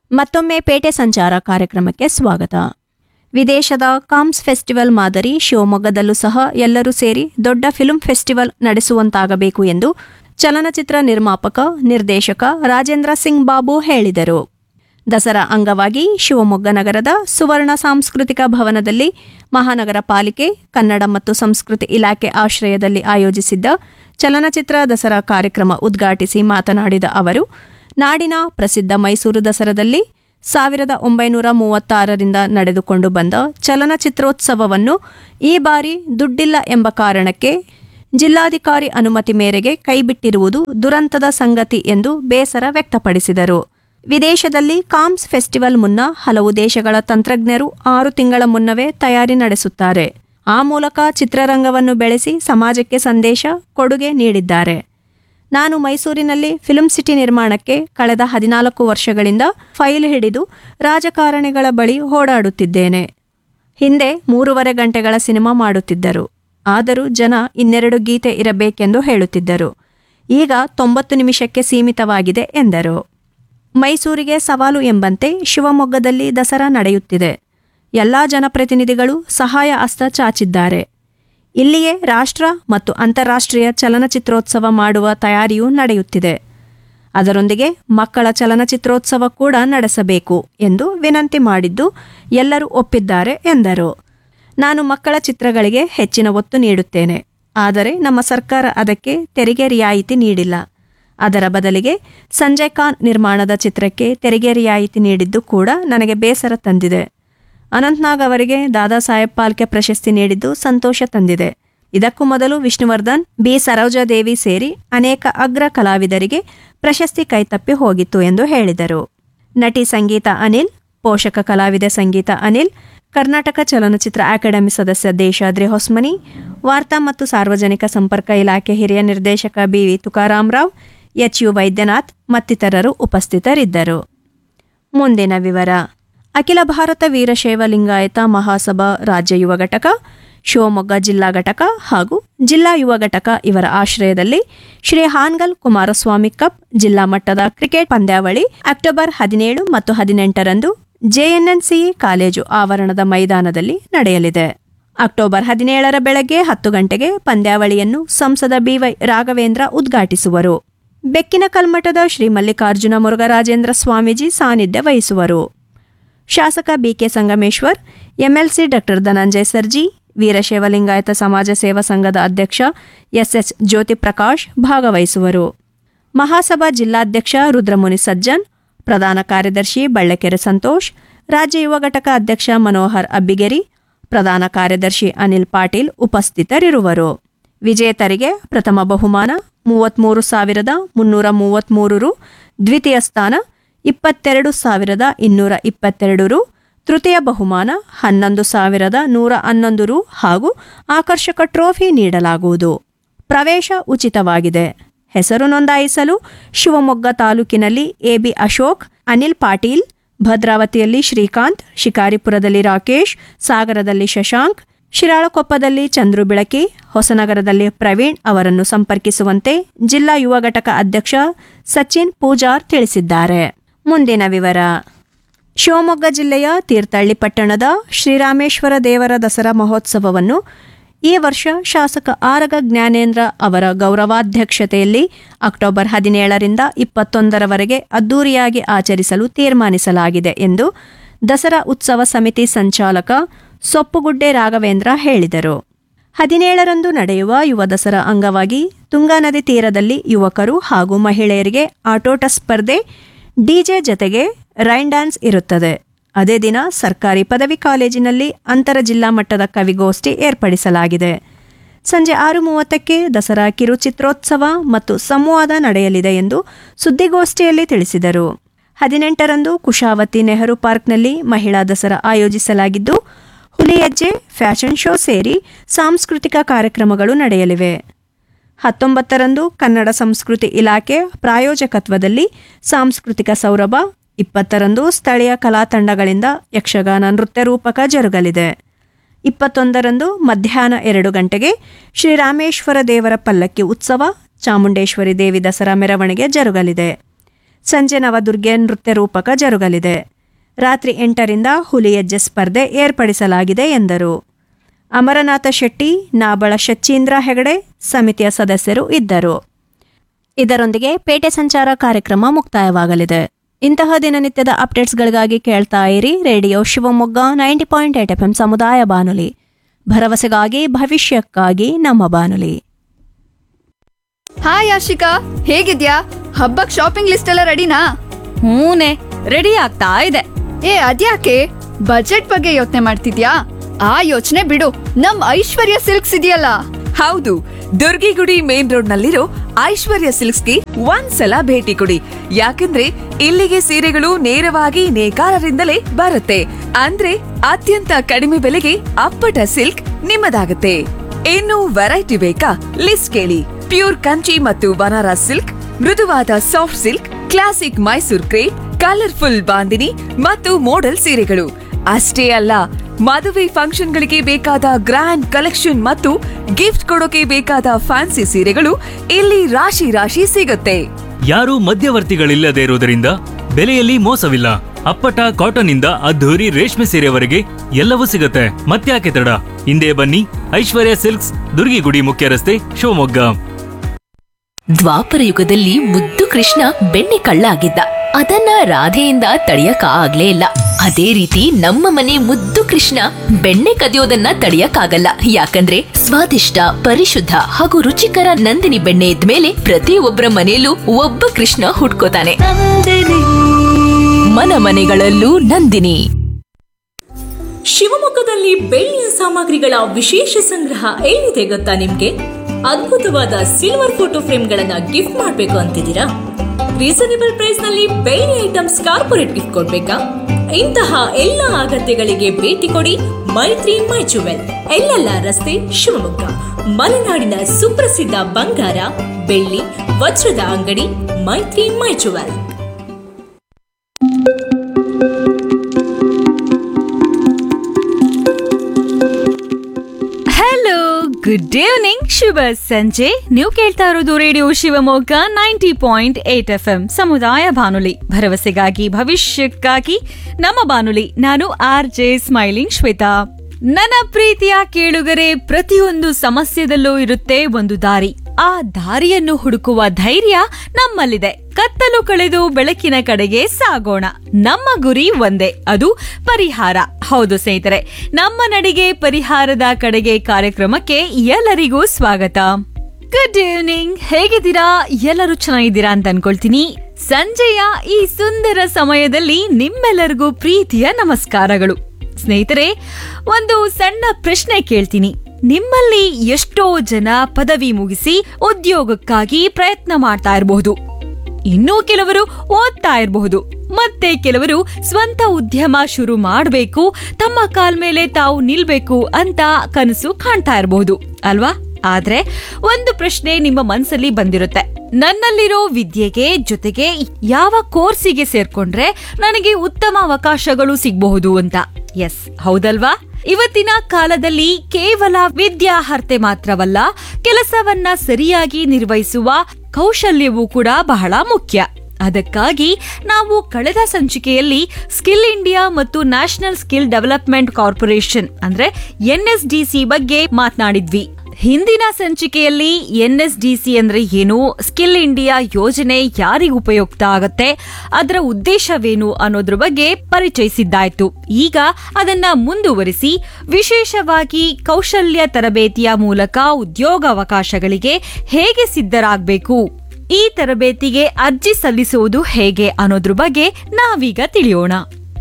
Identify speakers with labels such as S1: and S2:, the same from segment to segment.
S1: ಮತ್ತೊಮ್ಮೆ ಪೇಟೆ ಸಂಚಾರ ಕಾರ್ಯಕ್ರಮಕ್ಕೆ ಸ್ವಾಗತ ವಿದೇಶದ ಕಾಮ್ಸ್ ಫೆಸ್ಟಿವಲ್ ಮಾದರಿ ಶಿವಮೊಗ್ಗದಲ್ಲೂ ಸಹ ಎಲ್ಲರೂ ಸೇರಿ ದೊಡ್ಡ ಫಿಲ್ಮ್ ಫೆಸ್ಟಿವಲ್ ನಡೆಸುವಂತಾಗಬೇಕು ಎಂದು ಚಲನಚಿತ್ರ ನಿರ್ಮಾಪಕ ನಿರ್ದೇಶಕ ರಾಜೇಂದ್ರ ಸಿಂಗ್ ಬಾಬು ಹೇಳಿದರು ದಸರಾ ಅಂಗವಾಗಿ ಶಿವಮೊಗ್ಗ ನಗರದ ಸುವರ್ಣ ಸಾಂಸ್ಕೃತಿಕ ಭವನದಲ್ಲಿ ಮಹಾನಗರ ಪಾಲಿಕೆ ಕನ್ನಡ ಮತ್ತು ಸಂಸ್ಕೃತಿ ಇಲಾಖೆ ಆಶ್ರಯದಲ್ಲಿ ಆಯೋಜಿಸಿದ್ದ ಚಲನಚಿತ್ರ ದಸರಾ ಕಾರ್ಯಕ್ರಮ ಉದ್ಘಾಟಿಸಿ ಮಾತನಾಡಿದ ಅವರು ನಾಡಿನ ಪ್ರಸಿದ್ಧ ಮೈಸೂರು ದಸರಾದಲ್ಲಿ ಸಾವಿರದ ಒಂಬೈನೂರ ಮೂವತ್ತಾರರಿಂದ ನಡೆದುಕೊಂಡು ಬಂದ ಚಲನಚಿತ್ರೋತ್ಸವವನ್ನು ಈ ಬಾರಿ ದುಡ್ಡಿಲ್ಲ ಎಂಬ ಕಾರಣಕ್ಕೆ ಜಿಲ್ಲಾಧಿಕಾರಿ ಅನುಮತಿ ಮೇರೆಗೆ ಕೈಬಿಟ್ಟಿರುವುದು ದುರಂತದ ಸಂಗತಿ ಎಂದು ಬೇಸರ ವ್ಯಕ್ತಪಡಿಸಿದರು ವಿದೇಶದಲ್ಲಿ ಕಾಮ್ಸ್ ಫೆಸ್ಟಿವಲ್ ಮುನ್ನ ಹಲವು ದೇಶಗಳ ತಂತ್ರಜ್ಞರು ಆರು ತಿಂಗಳ ಮುನ್ನವೇ ತಯಾರಿ ನಡೆಸುತ್ತಾರೆ ಆ ಮೂಲಕ ಚಿತ್ರರಂಗವನ್ನು ಬೆಳೆಸಿ ಸಮಾಜಕ್ಕೆ ಸಂದೇಶ ಕೊಡುಗೆ ನೀಡಿದ್ದಾರೆ ನಾನು ಮೈಸೂರಿನಲ್ಲಿ ಫಿಲ್ಮ್ ಸಿಟಿ ನಿರ್ಮಾಣಕ್ಕೆ ಕಳೆದ ಹದಿನಾಲ್ಕು ವರ್ಷಗಳಿಂದ ಫೈಲ್ ಹಿಡಿದು ರಾಜಕಾರಣಿಗಳ ಬಳಿ ಓಡಾಡುತ್ತಿದ್ದೇನೆ ಹಿಂದೆ ಮೂರುವರೆ ಗಂಟೆಗಳ ಸಿನಿಮಾ ಮಾಡುತ್ತಿದ್ದರು ಆದರೂ ಜನ ಇನ್ನೆರಡು ಗೀತೆ ಇರಬೇಕೆಂದು ಹೇಳುತ್ತಿದ್ದರು ಈಗ ತೊಂಬತ್ತು ನಿಮಿಷಕ್ಕೆ ಸೀಮಿತವಾಗಿದೆ ಎಂದರು ಮೈಸೂರಿಗೆ ಸವಾಲು ಎಂಬಂತೆ ಶಿವಮೊಗ್ಗದಲ್ಲಿ ದಸರಾ ನಡೆಯುತ್ತಿದೆ ಎಲ್ಲಾ ಜನಪ್ರತಿನಿಧಿಗಳು ಸಹಾಯ ಹಸ್ತ ಚಾಚಿದ್ದಾರೆ ಇಲ್ಲಿಯೇ ರಾಷ್ಟ್ರ ಮತ್ತು ಅಂತಾರಾಷ್ಟ್ರೀಯ ಚಲನಚಿತ್ರೋತ್ಸವ ಮಾಡುವ ತಯಾರಿಯೂ ನಡೆಯುತ್ತಿದೆ ಅದರೊಂದಿಗೆ ಮಕ್ಕಳ ಚಲನಚಿತ್ರೋತ್ಸವ ಕೂಡ ನಡೆಸಬೇಕು ಎಂದು ವಿನಂತಿ ಮಾಡಿದ್ದು ಎಲ್ಲರೂ ಒಪ್ಪಿದ್ದಾರೆ ಎಂದರು ನಾನು ಮಕ್ಕಳ ಚಿತ್ರಗಳಿಗೆ ಹೆಚ್ಚಿನ ಒತ್ತು ನೀಡುತ್ತೇನೆ ಆದರೆ ನಮ್ಮ ಸರ್ಕಾರ ಅದಕ್ಕೆ ತೆರಿಗೆ ರಿಯಾಯಿತಿ ನೀಡಿಲ್ಲ ಅದರ ಬದಲಿಗೆ ಸಂಜಯ್ ಖಾನ್ ನಿರ್ಮಾಣದ ಚಿತ್ರಕ್ಕೆ ತೆರಿಗೆ ರಿಯಾಯಿತಿ ನೀಡಿದ್ದು ಕೂಡ ನನಗೆ ಬೇಸರ ತಂದಿದೆ ಅನಂತ್ನಾಗ್ ಅವರಿಗೆ ದಾದಾ ಸಾಹೇಬ್ ಪಾಲ್ಕೆ ಪ್ರಶಸ್ತಿ ನೀಡಿದ್ದು ಸಂತೋಷ ತಂದಿದೆ ಇದಕ್ಕೂ ಮೊದಲು ವಿಷ್ಣುವರ್ಧನ್ ಬಿ ಸರೋಜಾದೇವಿ ಸೇರಿ ಅನೇಕ ಅಗ್ರ ಕಲಾವಿದರಿಗೆ ಪ್ರಶಸ್ತಿ ಕೈತಪ್ಪಿ ಹೋಗಿತ್ತು ಎಂದು ಹೇಳಿದರು ನಟಿ ಸಂಗೀತ ಅನಿಲ್ ಪೋಷಕ ಕಲಾವಿದೆ ಸಂಗೀತ ಅನಿಲ್ ಕರ್ನಾಟಕ ಚಲನಚಿತ್ರ ಅಕಾಡೆಮಿ ಸದಸ್ಯ ದೇಶಾದ್ರಿ ಹೊಸ್ಮನಿ ವಾರ್ತಾ ಮತ್ತು ಸಾರ್ವಜನಿಕ ಸಂಪರ್ಕ ಇಲಾಖೆ ಹಿರಿಯ ನಿರ್ದೇಶಕ BV Tukaramarao H U Vaidyanath ಮತ್ತಿತರರು ಉಪಸ್ಥಿತರಿದ್ದರು ಮುಂದಿನ ವಿವರ ಅಖಿಲ ಭಾರತ ವೀರಶೈವ ಲಿಂಗಾಯತ ಮಹಾಸಭಾ ರಾಜ್ಯ ಯುವ ಘಟಕ ಶಿವಮೊಗ್ಗ ಜಿಲ್ಲಾ ಘಟಕ ಹಾಗೂ ಜಿಲ್ಲಾ ಯುವ ಘಟಕ ಇವರ ಆಶ್ರಯದಲ್ಲಿ ಶ್ರೀ ಹಾನ್ಗಲ್ ಕುಮಾರಸ್ವಾಮಿ ಕಪ್ ಜಿಲ್ಲಾ ಮಟ್ಟದ ಕ್ರಿಕೆಟ್ ಪಂದ್ಯಾವಳಿ ಅಕ್ಟೋಬರ್ ಹದಿನೇಳು ಮತ್ತು ಹದಿನೆಂಟರಂದು ಜೆಎನ್ಎನ್ಸಿಇ ಕಾಲೇಜು ಆವರಣದ ಮೈದಾನದಲ್ಲಿ ನಡೆಯಲಿದೆ ಅಕ್ಟೋಬರ್ ಹದಿನೇಳರ ಬೆಳಗ್ಗೆ ಹತ್ತು ಗಂಟೆಗೆ ಪಂದ್ಯಾವಳಿಯನ್ನು ಸಂಸದ ಬಿವೈ ರಾಘವೇಂದ್ರ ಉದ್ಘಾಟಿಸುವರು ಬೆಕ್ಕಿನ ಕಲ್ಮಠದ ಶ್ರೀ ಮಲ್ಲಿಕಾರ್ಜುನ ಮುರುಘರಾಜೇಂದ್ರ ಸ್ವಾಮೀಜಿ ಸಾನ್ನಿಧ್ಯ ವಹಿಸುವರು ಶಾಸಕ BK Sangameshwar MLC doctor Dhananjaya Sarji Veerashaiva Lingayata ಸಮಾಜ ಸೇವಾ ಸಂಘದ ಅಧ್ಯಕ್ಷ ಎಸ್ಎಸ್ ಜ್ಯೋತಿ ಪ್ರಕಾಶ್ ಭಾಗವಹಿಸುವರು ಮಹಾಸಭಾ ಜಿಲ್ಲಾಧ್ಯಕ್ಷ ರುದ್ರಮುನಿ ಸಜ್ಜನ್ ಪ್ರಧಾನ ಕಾರ್ಯದರ್ಶಿ ಬಳ್ಳೆಕೆರೆ ಸಂತೋಷ್ ರಾಜ್ಯ ಯುವ ಘಟಕ ಅಧ್ಯಕ್ಷ ಮನೋಹರ್ ಅಬ್ಬಿಗೆರಿ ಪ್ರಧಾನ ಕಾರ್ಯದರ್ಶಿ ಅನಿಲ್ ಪಾಟೀಲ್ ಉಪಸ್ಥಿತರಿರುವರು ವಿಜೇತರಿಗೆ ಪ್ರಥಮ ಬಹುಮಾನ ಮೂವತ್ತ್ಮೂರು ಸಾವಿರದ ಮುನ್ನೂರ ಮೂವತ್ತ್ಮೂರು ರು ದ್ವಿತೀಯ ಸ್ಥಾನ ಇಪ್ಪತ್ತೆರಡು ಸಾವಿರದ ಇನ್ನೂರ ಇಪ್ಪತ್ತೆರಡು ರು ತೃತೀಯ ಬಹುಮಾನ ಹನ್ನೊಂದು ಸಾವಿರದ ನೂರ ಹನ್ನೊಂದು ರು ಹಾಗೂ ಆಕರ್ಷಕ ಟ್ರೋಫಿ ನೀಡಲಾಗುವುದು ಪ್ರವೇಶ ಉಚಿತವಾಗಿದೆ ಹೆಸರು ನೋಂದಾಯಿಸಲು ಶಿವಮೊಗ್ಗ ತಾಲೂಕಿನಲ್ಲಿ ಎಬಿ ಅಶೋಕ್ ಅನಿಲ್ ಪಾಟೀಲ್ ಭದ್ರಾವತಿಯಲ್ಲಿ ಶ್ರೀಕಾಂತ್ ಶಿಕಾರಿಪುರದಲ್ಲಿ ರಾಕೇಶ್ ಸಾಗರದಲ್ಲಿ ಶಶಾಂಕ್ ಶಿರಾಳಕೊಪ್ಪದಲ್ಲಿ ಚಂದ್ರು ಬಿಳಕಿ ಹೊಸನಗರದಲ್ಲಿ ಪ್ರವೀಣ್ ಅವರನ್ನು ಸಂಪರ್ಕಿಸುವಂತೆ ಜಿಲ್ಲಾ ಯುವ ಘಟಕ ಅಧ್ಯಕ್ಷ ಸಚಿನ್ ಪೂಜಾರ್ ತಿಳಿಸಿದ್ದಾರೆ ಮುಂದಿನ ವಿವರ ಶಿವಮೊಗ್ಗ ಜಿಲ್ಲೆಯ ತೀರ್ಥಹಳ್ಳಿ ಪಟ್ಟಣದ ಶ್ರೀರಾಮೇಶ್ವರ ದೇವರ ದಸರಾ ಮಹೋತ್ಸವವನ್ನು ಈ ವರ್ಷ ಶಾಸಕ ಆರಗ ಜ್ಞಾನೇಂದ್ರ ಅವರ ಗೌರವಾಧ್ಯಕ್ಷತೆಯಲ್ಲಿ ಅಕ್ಟೋಬರ್ ಹದಿನೇಳರಿಂದ ಇಪ್ಪತ್ತೊಂದರವರೆಗೆ ಅದ್ದೂರಿಯಾಗಿ ಆಚರಿಸಲು ತೀರ್ಮಾನಿಸಲಾಗಿದೆ ಎಂದು ದಸರಾ ಉತ್ಸವ ಸಮಿತಿ ಸಂಚಾಲಕ ಸೊಪ್ಪುಗುಡ್ಡೆ ರಾಘವೇಂದ್ರ ಹೇಳಿದರು ಹದಿನೇಳರಂದು ನಡೆಯುವ ಯುವ ದಸರಾ ಅಂಗವಾಗಿ ತುಂಗಾ ನದಿ ತೀರದಲ್ಲಿ ಯುವಕರು ಹಾಗೂ ಮಹಿಳೆಯರಿಗೆ ಆಟೋಟ ಸ್ಪರ್ಧೆ ಡಿಜೆ ಜತೆಗೆ ರೈನ್ ಡ್ಯಾನ್ಸ್ ಇರುತ್ತದೆ ಅದೇ ದಿನ ಸರ್ಕಾರಿ ಪದವಿ ಕಾಲೇಜಿನಲ್ಲಿ ಅಂತರ ಜಿಲ್ಲಾ ಮಟ್ಟದ ಕವಿಗೋಷ್ಠಿ ಏರ್ಪಡಿಸಲಾಗಿದೆ ಸಂಜೆ ಆರು ಮೂವತ್ತಕ್ಕೆ ದಸರಾ ಕಿರುಚಿತ್ರೋತ್ಸವ ಮತ್ತು ಸಂವಾದ ನಡೆಯಲಿದೆ ಎಂದು ಸುದ್ದಿಗೋಷ್ಠಿಯಲ್ಲಿ ತಿಳಿಸಿದರು ಹದಿನೆಂಟರಂದು ಕುಶಾವತಿ ನೆಹರು ಪಾರ್ಕ್ನಲ್ಲಿ ಮಹಿಳಾ ದಸರಾ ಆಯೋಜಿಸಲಾಗಿದ್ದು ಹುಲಿಯಜ್ಜೆ ಫ್ಯಾಷನ್ ಶೋ ಸೇರಿ ಸಾಂಸ್ಕೃತಿಕ ಕಾರ್ಯಕ್ರಮಗಳು ನಡೆಯಲಿವೆ ಹತ್ತೊಂಬತ್ತರಂದು ಕನ್ನಡ ಸಂಸ್ಕೃತಿ ಇಲಾಖೆ ಪ್ರಾಯೋಜಕತ್ವದಲ್ಲಿ ಸಾಂಸ್ಕೃತಿಕ ಸೌರಭ ಇಪ್ಪತ್ತರಂದು ಸ್ಥಳೀಯ ಕಲಾ ತಂಡಗಳಿಂದ ಯಕ್ಷಗಾನ ನೃತ್ಯ ರೂಪಕ ಜರುಗಲಿದೆ ಇಪ್ಪತ್ತೊಂದರಂದು ಮಧ್ಯಾಹ್ನ ಎರಡು ಗಂಟೆಗೆ ಶ್ರೀರಾಮೇಶ್ವರ ದೇವರ ಪಲ್ಲಕ್ಕಿ ಉತ್ಸವ ಚಾಮುಂಡೇಶ್ವರಿ ದೇವಿ ದಸರಾ ಮೆರವಣಿಗೆ ಜರುಗಲಿದೆ ಸಂಜೆ ನವದುರ್ಗೆ ನೃತ್ಯ ರೂಪಕ ಜರುಗಲಿದೆ ರಾತ್ರಿ ಎಂಟರಿಂದ ಹುಲಿ ಹೆಜ್ಜೆ ಸ್ಪರ್ಧೆ ಏರ್ಪಡಿಸಲಾಗಿದೆ ಎಂದರು ಅಮರನಾಥ ಶೆಟ್ಟಿ ನಾಬಳ ಶಚೀಂದ್ರ ಹೆಗಡೆ ಸಮಿತಿಯ ಸದಸ್ಯರು ಇದ್ದರು ಇದರೊಂದಿಗೆ ಪೇಟೆ ಸಂಚಾರ ಕಾರ್ಯಕ್ರಮ ಮುಕ್ತಾಯವಾಗಲಿದೆ ಇಂತಹ ದಿನನಿತ್ಯದ ಅಪ್ಡೇಟ್ಸ್ಗಳಿಗಾಗಿ ಕೇಳ್ತಾ ಇರಿ radio Shivamogga ninety point eight F M ಸಮುದಾಯ ಬಾನುಲಿ ಭರವಸೆಗಾಗಿ ಭವಿಷ್ಯಕ್ಕಾಗಿ ನಮ್ಮ ಬಾನುಲಿ
S2: ಹಾಯ್ ಆಶಿಕಾ ಹೇಗಿದ್ಯಾ ಹಬ್ಬಕ್ ಶಾಪಿಂಗ್ ಲಿಸ್ಟ್ ಎಲ್ಲ ರೆಡಿನಾ
S3: ಹೂನೆ ರೆಡಿ ಆಗ್ತಾ ಇದೆ
S2: ಏ ಅದ್ಯಾಕೆ ಬಜೆಟ್ ಬಗ್ಗೆ ಯೋಚನೆ ಮಾಡ್ತಿದ್ಯಾ ಆ ಯೋಚನೆ ಬಿಡು ನಮ್ ಐಶ್ವರ್ಯ ಸಿಲ್ಕ್ಸ್ ಇದೆಯಲ್ಲ
S4: ಹೌದು ದುರ್ಗಿಗುಡಿ ಮೇನ್ ರೋಡ್ ನಲ್ಲಿರೋ ಐಶ್ವರ್ಯ ಸಿಲ್ಕ್ಸ್ಗೆ ಒಂದ್ಸಲ ಭೇಟಿ ಕೊಡಿ ಯಾಕಂದ್ರೆ ಇಲ್ಲಿಗೆ ಸೀರೆಗಳು ನೇರವಾಗಿ ನೇಕಾರರಿಂದಲೇ ಬರುತ್ತೆ ಅಂದ್ರೆ ಅತ್ಯಂತ ಕಡಿಮೆ ಬೆಲೆಗೆ ಅಪ್ಪಟ ಸಿಲ್ಕ್ ನಿಮ್ಮದಾಗುತ್ತೆ ಇನ್ನು ವೆರೈಟಿ ಬೇಕಾ ಲಿಸ್ಟ್ ಕೇಳಿ ಪ್ಯೂರ್ ಕಂಚಿ ಮತ್ತು ಬನಾರಸ್ ಸಿಲ್ಕ್ ಮೃದುವಾದ soft silk classic Mysore crepe colourful bandhani ಮತ್ತು ಮೋಡಲ್ ಸೀರೆಗಳು ಅಷ್ಟೇ ಅಲ್ಲ ಮದುವೆ ಫಂಕ್ಷನ್ಗಳಿಗೆ ಬೇಕಾದ ಗ್ರ್ಯಾಂಡ್ ಕಲೆಕ್ಷನ್ ಮತ್ತು ಗಿಫ್ಟ್ ಕೊಡೋಕೆ ಬೇಕಾದ ಫ್ಯಾನ್ಸಿ ಸೀರೆಗಳು ಇಲ್ಲಿ ರಾಶಿ ರಾಶಿ ಸಿಗುತ್ತೆ
S5: ಯಾರೂ ಮಧ್ಯವರ್ತಿಗಳಿಲ್ಲದೆ ಇರುವುದರಿಂದ ಬೆಲೆಯಲ್ಲಿ ಮೋಸವಿಲ್ಲ ಅಪ್ಪಟ ಕಾಟನ್ ಇಂದ ಅದ್ಧೂರಿ ರೇಷ್ಮೆ ಸೀರೆವರೆಗೆ ಎಲ್ಲವೂ ಸಿಗುತ್ತೆ ಮತ್ತ್ಯಾಕೆ ತಡ ಹಿಂದೆ ಬನ್ನಿ ಐಶ್ವರ್ಯ ಸಿಲ್ಕ್ಸ್ ದುರ್ಗಿಗುಡಿ ಮುಖ್ಯ ರಸ್ತೆ ಶಿವಮೊಗ್ಗ
S6: ದ್ವಾಪರ ಯುಗದಲ್ಲಿ ಮುದ್ದು ಕೃಷ್ಣ ಬೆಣ್ಣೆ ಕಳ್ಳ ಆಗಿದ್ದ ಅದನ್ನ ರಾಧೆಯಿಂದ ತಡೆಯಕ ಆಗ್ಲೇ ಇಲ್ಲ ಅದೇ ರೀತಿ ನಮ್ಮ ಮನೆ ಮುದ್ದು ಕೃಷ್ಣ ಬೆಣ್ಣೆ ಕದಿಯೋದನ್ನ ತಡೆಯಕ್ಕಾಗಲ್ಲ ಯಾಕಂದ್ರೆ ಸ್ವಾದಿಷ್ಟ ಪರಿಶುದ್ಧ ಹಾಗೂ ರುಚಿಕರ ನಂದಿನಿ ಬೆಣ್ಣೆ ಇದ್ಮೇಲೆ ಪ್ರತಿಯೊಬ್ಬರ ಮನೆಯಲ್ಲೂ ಒಬ್ಬ ಕೃಷ್ಣ ಹುಟ್ಕೋತಾನೆ ಮನ ಮನೆಗಳಲ್ಲೂ ನಂದಿನಿ
S7: ಶಿವಮೊಗ್ಗದಲ್ಲಿ ಬೆಳ್ಳಿಯ ಸಾಮಗ್ರಿಗಳ ವಿಶೇಷ ಸಂಗ್ರಹ ಎಲ್ಲಿದೆ ಗೊತ್ತಾ ನಿಮ್ಗೆ ಅದ್ಭುತವಾದ ಸಿಲ್ವರ್ ಫೋಟೋ ಫ್ರೇಮ್ಗಳನ್ನ ಗಿಫ್ಟ್ ಮಾಡಬೇಕು ಅಂತಿದ್ದೀರಾ ರೀಸನೇಬಲ್ ಪ್ರೈಸ್ ನಲ್ಲಿ ಬೆಳ್ಳಿ ಐಟಮ್ಸ್ ಕಾರ್ಪೊರೇಟ್ ಗಿಫ್ಟ್ ಕೊಡ್ಬೇಕಾ ಇಂತಹ ಎಲ್ಲ ಅಗತ್ಯಗಳಿಗೆ ಭೇಟಿ ಕೊಡಿ ಮೈತ್ರಿ ಮೈ ಜುವೆಲ್ ಎಲ್ಲೆಲ್ಲ ರಸ್ತೆ ಶಿವಮೊಗ್ಗ ಮಲೆನಾಡಿನ ಸುಪ್ರಸಿದ್ಧ ಬಂಗಾರ ಬೆಳ್ಳಿ ವಜ್ರದ ಅಂಗಡಿ Maitri my jewel
S3: hello good evening ಶುಭ ಸಂಜೆ ನೀವು ಕೇಳ್ತಾ ಇರೋದು radio Shivamogga ninety point eight F M ಸಮುದಾಯ ಬಾನುಲಿ ಭರವಸೆಗಾಗಿ ಭವಿಷ್ಯಕ್ಕಾಗಿ ನಮ್ಮ ಬಾನುಲಿ ನಾನು ಆರ್ ಜೆ ಸ್ಮೈಲಿಂಗ್ ಶ್ವೇತಾ ನನ್ನ ಪ್ರೀತಿಯ ಕೇಳುಗರೆ ಪ್ರತಿಯೊಂದು ಸಮಸ್ಯೆದಲ್ಲೂ ಇರುತ್ತೆ ಒಂದು ದಾರಿ ಆ ದಾರಿಯನ್ನು ಹುಡುಕುವ ಧೈರ್ಯ ನಮ್ಮಲ್ಲಿದೆ ಕತ್ತಲು ಕಳೆದು ಬೆಳಕಿನ ಕಡೆಗೆ ಸಾಗೋಣ ನಮ್ಮ ಗುರಿ ಒಂದೇ ಅದು ಪರಿಹಾರ ಹೌದು ಸ್ನೇಹಿತರೆ ನಮ್ಮ ನಡಿಗೆ ಪರಿಹಾರದ ಕಡೆಗೆ ಕಾರ್ಯಕ್ರಮಕ್ಕೆ ಎಲ್ಲರಿಗೂ ಸ್ವಾಗತ ಗುಡ್ ಈವ್ನಿಂಗ್ ಹೇಗಿದ್ದೀರಾ ಎಲ್ಲರೂ ಚೆನ್ನಾಗಿದ್ದೀರಾ ಅಂತ ಅನ್ಕೊಳ್ತೀನಿ ಸಂಜೆಯ ಈ ಸುಂದರ ಸಮಯದಲ್ಲಿ ನಿಮ್ಮೆಲ್ಲರಿಗೂ ಪ್ರೀತಿಯ ನಮಸ್ಕಾರಗಳು ಸ್ನೇಹಿತರೆ ಒಂದು ಸಣ್ಣ ಪ್ರಶ್ನೆ ಕೇಳ್ತೀನಿ ನಿಮ್ಮಲ್ಲಿ ಎಷ್ಟೋ ಜನ ಪದವಿ ಮುಗಿಸಿ ಉದ್ಯೋಗಕ್ಕಾಗಿ ಪ್ರಯತ್ನ ಮಾಡ್ತಾ ಇರಬಹುದು ಇನ್ನೂ ಕೆಲವರು ಓದ್ತಾ ಇರಬಹುದು ಮತ್ತೆ ಕೆಲವರು ಸ್ವಂತ ಉದ್ಯಮ ಶುರು ಮಾಡಬೇಕು ತಮ್ಮ ಕಾಲ್ ಮೇಲೆ ತಾವು ನಿಲ್ಬೇಕು ಅಂತ ಕನಸು ಕಾಣ್ತಾ ಇರಬಹುದು ಅಲ್ವಾ ಆದ್ರೆ ಒಂದು ಪ್ರಶ್ನೆ ನಿಮ್ಮ ಮನ್ಸಲ್ಲಿ ಬಂದಿರುತ್ತೆ ನನ್ನಲ್ಲಿರೋ ವಿದ್ಯೆಗೆ ಜೊತೆಗೆ ಯಾವ ಕೋರ್ಸಿಗೆ ಸೇರ್ಕೊಂಡ್ರೆ ನನಗೆ ಉತ್ತಮ ಅವಕಾಶಗಳು ಸಿಗಬಹುದು ಅಂತ ಎಸ್ ಹೌದಲ್ವಾ ಇವತ್ತಿನ ಕಾಲದಲ್ಲಿ ಕೇವಲ ವಿದ್ಯಾರ್ಹತೆ ಮಾತ್ರವಲ್ಲ ಕೆಲಸವನ್ನ ಸರಿಯಾಗಿ ನಿರ್ವಹಿಸುವ ಕೌಶಲ್ಯವೂ ಕೂಡ ಬಹಳ ಮುಖ್ಯ ಅದಕ್ಕಾಗಿ ನಾವು ಕಳೆದ ಸಂಚಿಕೆಯಲ್ಲಿ ಸ್ಕಿಲ್ ಇಂಡಿಯಾ ಮತ್ತು ನ್ಯಾಷನಲ್ ಸ್ಕಿಲ್ ಡೆವಲಪ್ಮೆಂಟ್ ಕಾರ್ಪೊರೇಷನ್ ಅಂದ್ರೆ ಎನ್ಎಸ್ಡಿಸಿ ಬಗ್ಗೆ ಮಾತನಾಡಿದ್ವಿ ಹಿಂದಿನ ಸಂಚಿಕೆಯಲ್ಲಿ ಎನ್ಎಸ್ಡಿಸಿ ಅಂದ್ರೆ ಏನು ಸ್ಕಿಲ್ ಇಂಡಿಯಾ ಯೋಜನೆ ಯಾರಿಗೆ ಉಪಯುಕ್ತ ಆಗತ್ತೆ ಅದರ ಉದ್ದೇಶವೇನು ಅನ್ನೋದ್ರ ಬಗ್ಗೆ ಪರಿಚಯಿಸಿದ್ದಾಯ್ತು ಈಗ ಅದನ್ನ ಮುಂದುವರಿಸಿ ವಿಶೇಷವಾಗಿ ಕೌಶಲ್ಯ ತರಬೇತಿಯ ಮೂಲಕ ಉದ್ಯೋಗಾವಕಾಶಗಳಿಗೆ ಹೇಗೆ ಸಿದ್ಧರಾಗಬೇಕು ಈ ತರಬೇತಿಗೆ ಅರ್ಜಿ ಸಲ್ಲಿಸುವುದು ಹೇಗೆ ಅನ್ನೋದ್ರ ಬಗ್ಗೆ ನಾವೀಗ ತಿಳಿಯೋಣ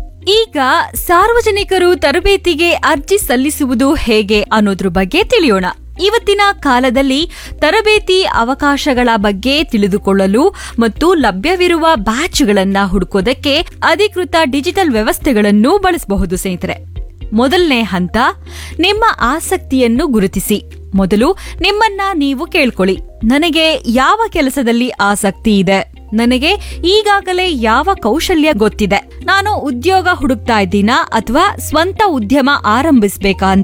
S3: ಈಗ ಸಾರ್ವಜನಿಕರು ತರಬೇತಿಗೆ ಅರ್ಜಿ ಸಲ್ಲಿಸುವುದು ಹೇಗೆ ಅನ್ನೋದ್ರ ಬಗ್ಗೆ ತಿಳಿಯೋಣ ಇವತ್ತಿನ ಕಾಲದಲ್ಲಿ ತರಬೇತಿ ಅವಕಾಶಗಳ ಬಗ್ಗೆ ತಿಳಿದುಕೊಳ್ಳಲು ಮತ್ತು ಲಭ್ಯವಿರುವ ಬ್ಯಾಚ್ಗಳನ್ನ ಹುಡುಕೋದಕ್ಕೆ ಅಧಿಕೃತ ಡಿಜಿಟಲ್ ವ್ಯವಸ್ಥೆಗಳನ್ನು ಬಳಸಬಹುದು ಸ್ನೇಹಿತರೆ ಮೊದಲನೇ ಹಂತ ನಿಮ್ಮ ಆಸಕ್ತಿಯನ್ನು ಗುರುತಿಸಿ ಮೊದಲು ನಿಮ್ಮನ್ನ ನೀವು ಕೇಳ್ಕೊಳ್ಳಿ ನನಗೆ ಯಾವ ಕೆಲಸದಲ್ಲಿ ಆಸಕ್ತಿ ಇದೆ ನನಗೆ ಈಗಾಗಲೇ ಯಾವ ಕೌಶಲ್ಯ ಗೊತ್ತಿದೆ ನಾನು ಉದ್ಯೋಗ ಹುಡುಕ್ತಾ ಇದ್ದೀನಾ ಅಥವಾ ಸ್ವಂತ ಉದ್ಯಮ ಆರಂಭಿಸ್ಬೇಕಾ ಅಂತ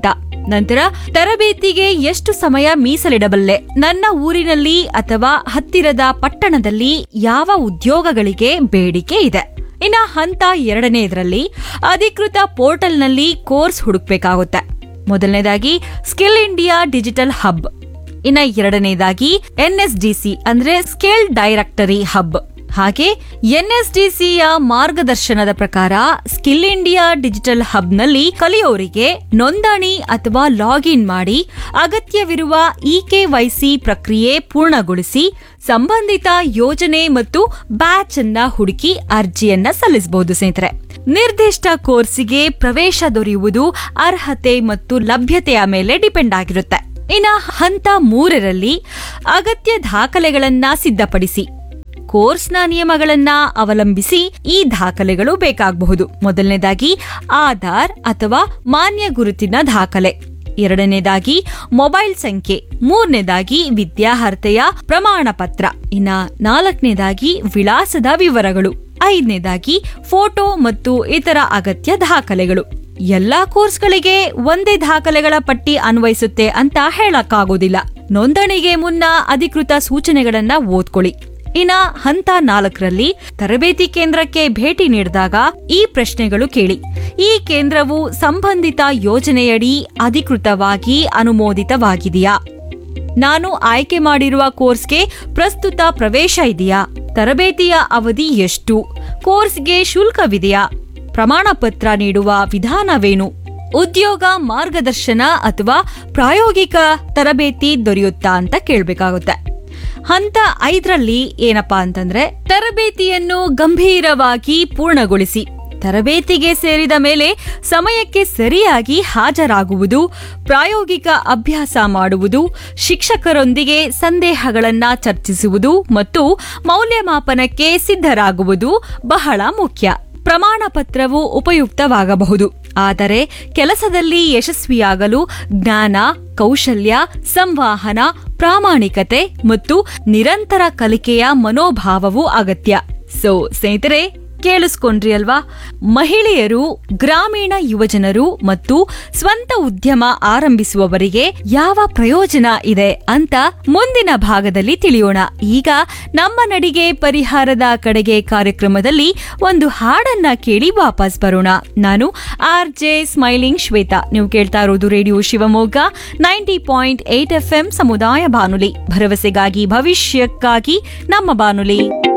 S3: ನಂತರ ತರಬೇತಿಗೆ ಎಷ್ಟು ಸಮಯ ಮೀಸಲಿಡಬಲ್ಲೆ ನನ್ನ ಊರಿನಲ್ಲಿ ಅಥವಾ ಹತ್ತಿರದ ಪಟ್ಟಣದಲ್ಲಿ ಯಾವ ಉದ್ಯೋಗಗಳಿಗೆ ಬೇಡಿಕೆ ಇದೆ ಇನ್ನ ಹಂತ ಎರಡನೇದರಲ್ಲಿ ಅಧಿಕೃತ ಪೋರ್ಟಲ್ನಲ್ಲಿ ಕೋರ್ಸ್ ಹುಡುಕ್ಬೇಕಾಗುತ್ತೆ ಮೊದಲನೇದಾಗಿ ಸ್ಕಿಲ್ ಇಂಡಿಯಾ ಡಿಜಿಟಲ್ ಹಬ್ ಇನ್ನ ಎರಡನೇದಾಗಿ ಎನ್ಎಸ್ಡಿಸಿ ಅಂದ್ರೆ ಸ್ಕಿಲ್ ಡೈರೆಕ್ಟರಿ ಹಬ್ ಹಾಗೆ ಎನ್ಎಸ್ಡಿಸಿಯ ಮಾರ್ಗದರ್ಶನದ ಪ್ರಕಾರ ಸ್ಕಿಲ್ ಇಂಡಿಯಾ ಡಿಜಿಟಲ್ ಹಬ್ನಲ್ಲಿ ಕಲಿಯೋರಿಗೆ ನೋಂದಣಿ ಅಥವಾ ಲಾಗಿನ್ ಮಾಡಿ ಅಗತ್ಯವಿರುವ ಇಕೆವೈಸಿ ಪ್ರಕ್ರಿಯೆ ಪೂರ್ಣಗೊಳಿಸಿ ಸಂಬಂಧಿತ ಯೋಜನೆ ಮತ್ತು ಬ್ಯಾಚ್ ಅನ್ನ ಹುಡುಕಿ ಅರ್ಜಿಯನ್ನ ಸಲ್ಲಿಸಬಹುದು ಸ್ನೇಹಿತರೆ ನಿರ್ದಿಷ್ಟ ಕೋರ್ಸಿಗೆ ಪ್ರವೇಶ ದೊರೆಯುವುದು ಅರ್ಹತೆ ಮತ್ತು ಲಭ್ಯತೆಯ ಮೇಲೆ ಡಿಪೆಂಡ್ ಆಗಿರುತ್ತೆ ಇನ್ನ ಹಂತ ಮೂರರಲ್ಲಿ ಅಗತ್ಯ ದಾಖಲೆಗಳನ್ನ ಸಿದ್ಧಪಡಿಸಿ ಕೋರ್ಸ್ನ ನಿಯಮಗಳನ್ನ ಅವಲಂಬಿಸಿ ಈ ದಾಖಲೆಗಳು ಬೇಕಾಗಬಹುದು ಮೊದಲನೇದಾಗಿ ಆಧಾರ್ ಅಥವಾ ಮಾನ್ಯ ಗುರುತಿನ ದಾಖಲೆ ಎರಡನೇದಾಗಿ ಮೊಬೈಲ್ ಸಂಖ್ಯೆ ಮೂರನೇದಾಗಿ ವಿದ್ಯಾರ್ಹತೆಯ ಪ್ರಮಾಣ ಪತ್ರ ಇನ್ನ ನಾಲ್ಕನೇದಾಗಿ ವಿಳಾಸದ ವಿವರಗಳು ಐದನೇದಾಗಿ ಫೋಟೋ ಮತ್ತು ಇತರ ಅಗತ್ಯ ದಾಖಲೆಗಳು ಎಲ್ಲಾ ಕೋರ್ಸ್ಗಳಿಗೆ ಒಂದೇ ದಾಖಲೆಗಳ ಪಟ್ಟಿ ಅನ್ವಯಿಸುತ್ತೆ ಅಂತ ಹೇಳಕ್ಕಾಗೋದಿಲ್ಲ ನೋಂದಣಿಗೆ ಮುನ್ನ ಅಧಿಕೃತ ಸೂಚನೆಗಳನ್ನ ಓದ್ಕೊಳ್ಳಿ ಇನ್ನ ಹಂತ ನಾಲ್ಕರಲ್ಲಿ ತರಬೇತಿ ಕೇಂದ್ರಕ್ಕೆ ಭೇಟಿ ನೀಡಿದಾಗ ಈ ಪ್ರಶ್ನೆಗಳು ಕೇಳಿ ಈ ಕೇಂದ್ರವು ಸಂಬಂಧಿತ ಯೋಜನೆಯಡಿ ಅಧಿಕೃತವಾಗಿ ಅನುಮೋದಿತವಾಗಿದೆಯಾ ನಾನು ಆಯ್ಕೆ ಮಾಡಿರುವ ಕೋರ್ಸ್ಗೆ ಪ್ರಸ್ತುತ ಪ್ರವೇಶ ಇದೆಯಾ ತರಬೇತಿಯ ಅವಧಿ ಎಷ್ಟು ಕೋರ್ಸ್ಗೆ ಶುಲ್ಕವಿದೆಯಾ ಪ್ರಮಾಣ ಪತ್ರ ನೀಡುವ ವಿಧಾನವೇನು ಉದ್ಯೋಗ ಮಾರ್ಗದರ್ಶನ ಅಥವಾ ಪ್ರಾಯೋಗಿಕ ತರಬೇತಿ ದೊರೆಯುತ್ತಾ ಅಂತ ಕೇಳಬೇಕಾಗುತ್ತೆ ಹಂತ ಐದರಲ್ಲಿ ಏನಪ್ಪಾ ಅಂತಂದ್ರೆ ತರಬೇತಿಯನ್ನು ಗಂಭೀರವಾಗಿ ಪೂರ್ಣಗೊಳಿಸಿ ತರಬೇತಿಗೆ ಸೇರಿದ ಮೇಲೆ ಸಮಯಕ್ಕೆ ಸರಿಯಾಗಿ ಹಾಜರಾಗುವುದು ಪ್ರಾಯೋಗಿಕ ಅಭ್ಯಾಸ ಮಾಡುವುದು ಶಿಕ್ಷಕರೊಂದಿಗೆ ಸಂದೇಹಗಳನ್ನ ಚರ್ಚಿಸುವುದು ಮತ್ತು ಮೌಲ್ಯಮಾಪನಕ್ಕೆ ಸಿದ್ಧರಾಗುವುದು ಬಹಳ ಮುಖ್ಯ ಪ್ರಮಾಣ ಪತ್ರವು ಉಪಯುಕ್ತವಾಗಬಹುದು ಆದರೆ ಕೆಲಸದಲ್ಲಿ ಯಶಸ್ವಿಯಾಗಲು ಜ್ಞಾನ ಕೌಶಲ್ಯ ಸಂವಹನ ಪ್ರಾಮಾಣಿಕತೆ ಮತ್ತು ನಿರಂತರ ಕಲಿಕೆಯ ಮನೋಭಾವವು ಅಗತ್ಯ ಸೊ ಸ್ನೇಹಿತರೆ ಕೇಳಿಸ್ಕೊಂಡ್ರಿ ಅಲ್ವಾ ಮಹಿಳೆಯರು ಗ್ರಾಮೀಣ ಯುವಜನರು ಮತ್ತು ಸ್ವಂತ ಉದ್ಯಮ ಆರಂಭಿಸುವವರಿಗೆ ಯಾವ ಪ್ರಯೋಜನ ಇದೆ ಅಂತ ಮುಂದಿನ ಭಾಗದಲ್ಲಿ ತಿಳಿಯೋಣ ಈಗ ನಮ್ಮ ನಡಿಗೆ ಪರಿಹಾರದ ಕಡೆಗೆ ಕಾರ್ಯಕ್ರಮದಲ್ಲಿ ಒಂದು ಹಾಡನ್ನ ಕೇಳಿ ವಾಪಸ್ ಬರೋಣ ನಾನು ಆರ್ ಜೆ ಸ್ಮೈಲಿಂಗ್ ಶ್ವೇತಾ ನೀವು ಕೇಳ್ತಾ ಇರೋದು radio Shivamogga ninety point eight F ಸಮುದಾಯ ಬಾನುಲಿ ಭರವಸೆಗಾಗಿ ಭವಿಷ್ಯಕ್ಕಾಗಿ ನಮ್ಮ ಬಾನುಲಿ